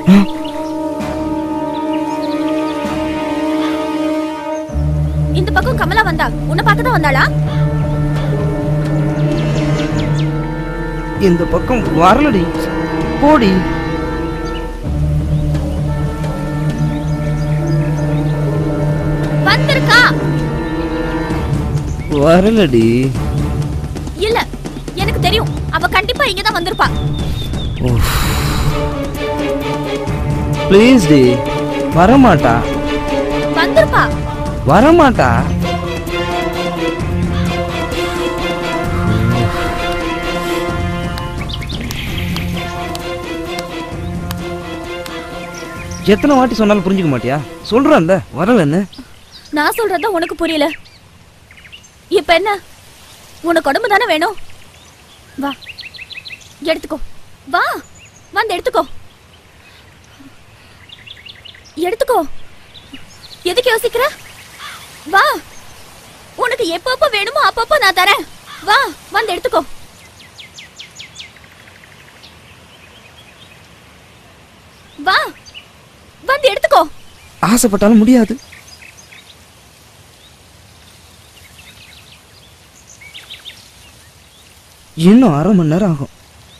இந்த பக்கம் கமலா வந்தா உன்னை பார்க்க தான் வந்தாளா இந்த பக்கம் வரலடி போடி வந்திருக்கா வரலடி இல்ல எனக்கு தெரியும் அவ கண்டிப்பா இங்க தான் வந்திருப்பா ப்ளீஸ் டி வரமாட்டா வந்திருப்பா வரமாட்டா எத்தனை வாட்டி சொன்னாலும் புரிஞ்சுக்க மாட்டியா சொல்றேன்ல வரலன்னு நான் சொல்றதா உனக்கு புரியல இப்ப என்ன உனக்கு உடம்பு தானே வேணும் வா எடுத்துக்கோ வா வந்து எடுத்துக்கோ எடுத்துக்கோ எதுக்கு யோசிக்கிற வா உனக்கு எப்பப்ப வேணுமோ அப்பப்ப நான் தரேன் வா வந்து எடுத்துக்கோ வா வந்து எடுத்துக்கோ ஆசைப்பட்டாலும் முடியாது இன்னும் அரை மணி நேரம் ஆகும்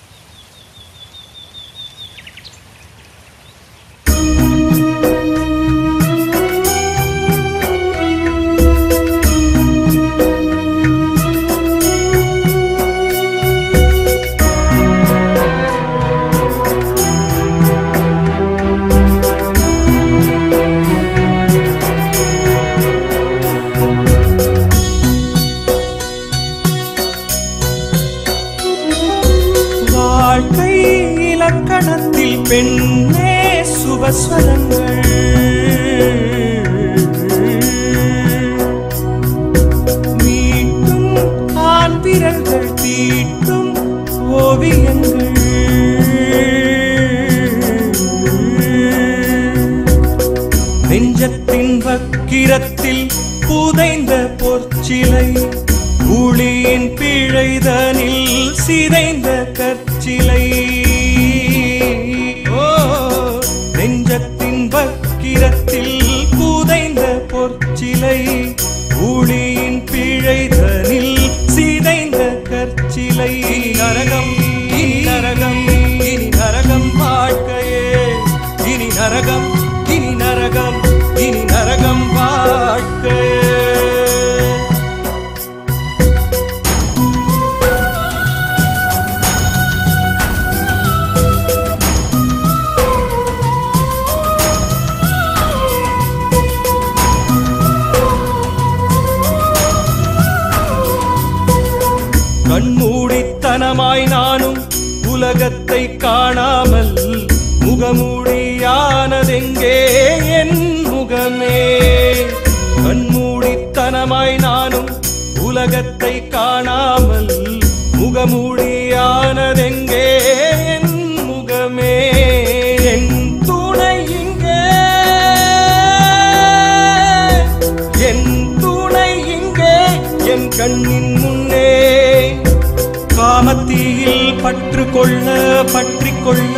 வாழ்க்கை இலக்கணத்தில் பெண்ணே சுபஸ்வரங்கள் மீட்டும் ஆண் விரல்கள் தீட்டும் ஓவியங்கள் நெஞ்சத்தின் வக்கிரத்தில் புதைந்த பொற்சிலை ஊழியின் பிழைதனில் சிதைந்த கற்சிலை ஓ நெஞ்சத்தின் வக்கிரத்தில் புதைந்த பொற்சிலை ஊழியின் பிழைதனில் சிதைந்த கற்சிலை நரகம் இனி நரகம் இனி நரகம் வாழ்க்கையே இனி நரகம் இனி நரகம் இனி நரகம் வாழ்க்கையே கண்மூடித்தனமாய் நானும் உலகத்தை காணாமல் முகமூடியானதெங்கே என் முகமே கண்மூடித்தனமாய் நானும் உலகத்தை காணாமல் முகமூடியானதெங்கே என் முகமே என் துணை இங்கே என் துணை இங்கே என் கண்ணின் முன்னே காமத்தீயில் பற்று கொள்ள பற்றி கொள்ள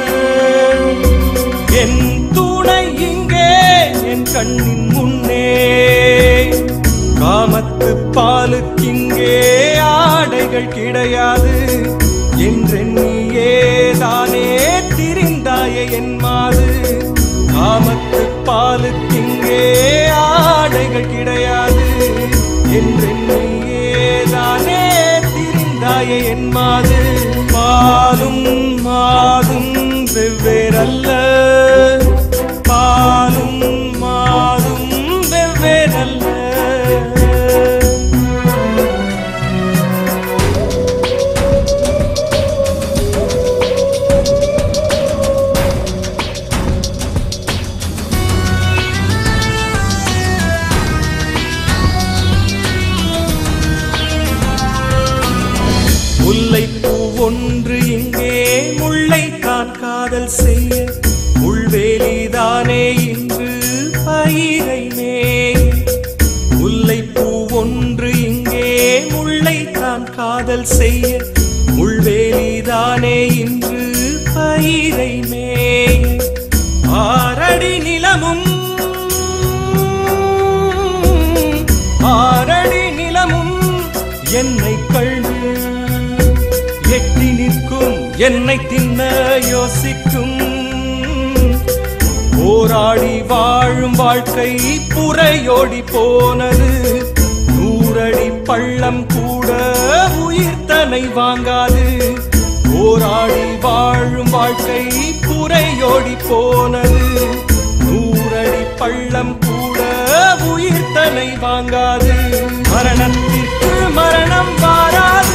என் துணை இங்கே என் கண்ணின் முன்னே காமத்து பாலுக்கிங்கே ஆடைகள் கிடையாது என்றெண்ணியே தானே திரிந்தாயே என் மாது காமத்து பாலுக்கிங்கே ஆடைகள் கிடையாது என்றெண்ணியே தானே திரிந்தாயே என் மாது பாலும் மாதும் வெவ்வேறல்ல பாலும் மாதும் வெவ்வேறல்ல முல்லைப்பூ ஒன்று இங்கே முல்லைத்தான் காதல் செய்ய முள்வேலிதானே இன்று பயிரை மேய் முல்லைப்பூ ஒன்று இங்கே முல்லைத்தான் காதல் செய்ய முள்வேலிதானே இன்று பயிரை மேய் என்னை தின்ன யோசிக்கும் போராடி வாழும் வாழ்க்கை புறையோடி போனது நூறடி பள்ளம் கூட உயிர் தன்னை வாங்காது போராடி வாழும் வாழ்க்கை புறையோடி போனது நூறடி பள்ளம் கூட உயிர் தன்னை வாங்காது மரணத்திற்கு மரணம் வாராது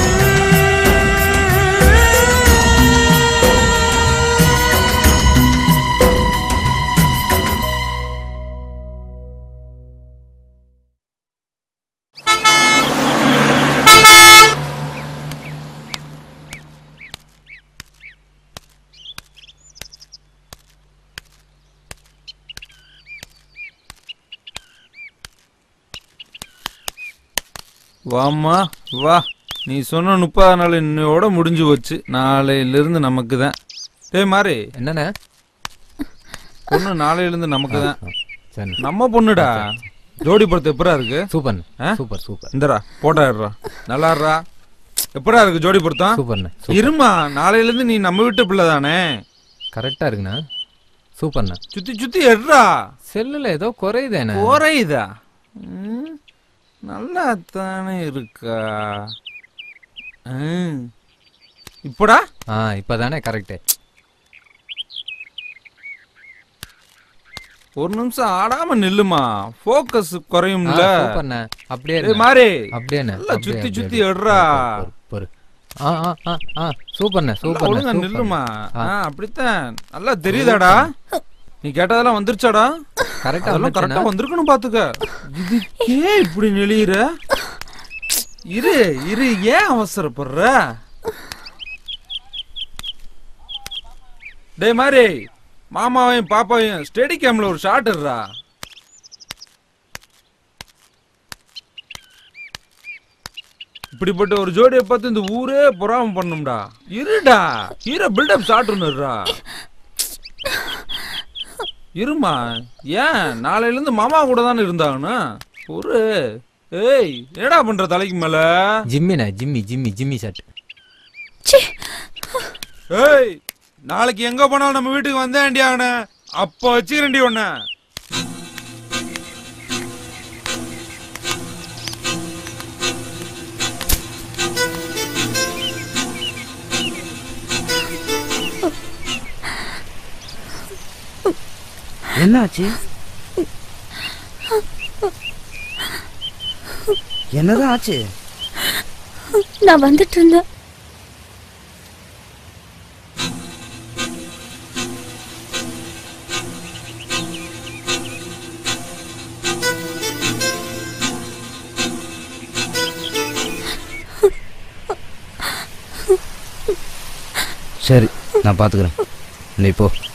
வாம்மா வா நீ சொன்ன முப்பது நாள் இன்னையோட முடிஞ்சு போச்சு நாளையிலிருந்து நமக்கு தான் டேய் மாறி என்னண்ணே பொண்ணு நாளையிலிருந்து நமக்கு தான் சரி நம்ம பொண்ணுடா ஜோடி படத்து எப்படா இருக்கு சூப்பர் ஆ? சூப்பர் சூப்பர் இந்தடா போட்டா இருடா நல்லா இருடா எப்படா இருக்கு ஜோடி பொருத்தம் சூப்பர்ண்ணே இருமா நாளையிலிருந்து நீ நம்ம வீட்டு பிள்ளை தானே கரெக்டா இருக்குண்ணா சூப்பர்ண்ணே சுத்தி சுத்தி எடுறா செல்லுல ஏதோ குறையுதேண்ணே குறையுதா ம், நல்லா தானே இருக்கா ம். இப்படா ஆ இப்பதானே கரெக்டு ஒரு நிமிஷம் ஆடாம நில்லுமா ஃபோக்கஸ் குறையும்ல சூப்பர்ண்ணே அப்படியே டேய் இருண்ணே. மாறி அப்படியேண்ணே நல்லா அப்படியே, சுத்தி அப்படியே, சுத்தி அப்படியே. எடுறா பொறு, பொறு. ஆ ஆ ஆ ஆ சூப்பர்ண்ணே நல்லா சூப்பர்ண்ணே ஒழுங்கா சூப்பர்ண்ணே. நில்லுமா ஆ. ஆ அப்படித்தான் நல்லா தெரியுதாடா நீ கேட்டதெல்லாம் வந்துருச்சாடா கரெக்டா அதெல்லாம் கரெக்டா வந்துருச்சுண்ணா? வந்திருக்கணும் பாத்துக்க இதுக்கே இப்படி நெளியுற இரு இரு ஏன் அவசரப்படுற டேய் மாதிரி மாமாவையும் பாப்பாவையும் ஸ்டெடி கேம்ல ஒரு ஷாட் இருடா இப்படிப்பட்ட ஒரு ஜோடியை பார்த்து இந்த ஊரே புறாம பண்ணும்டா இருடா ஹீரோ பில்டப் ஷாட் ஒன்றுடா இருமா ஏன் நாளையில இருந்து மாமா கூட தானே இருந்தாங்கண்ணா ஒரு ஏய் என்னடா பண்ற தலைக்கு மேல ஜிம்மிண்ணே ஜிம்மி ஜிம்மி ஜிம்மி ஷர்ட் ஏய் நாளைக்கு எங்க போனாலும் நம்ம வீட்டுக்கு வந்தேன்டி அவன அப்ப வச்சுக்கிறேன்டி உன்ன என்னாச்சு என்னதான் ஆச்சு நான் வந்துட்டு இருந்தேன் சரி நான் பாத்துக்கிறேன் நீ போ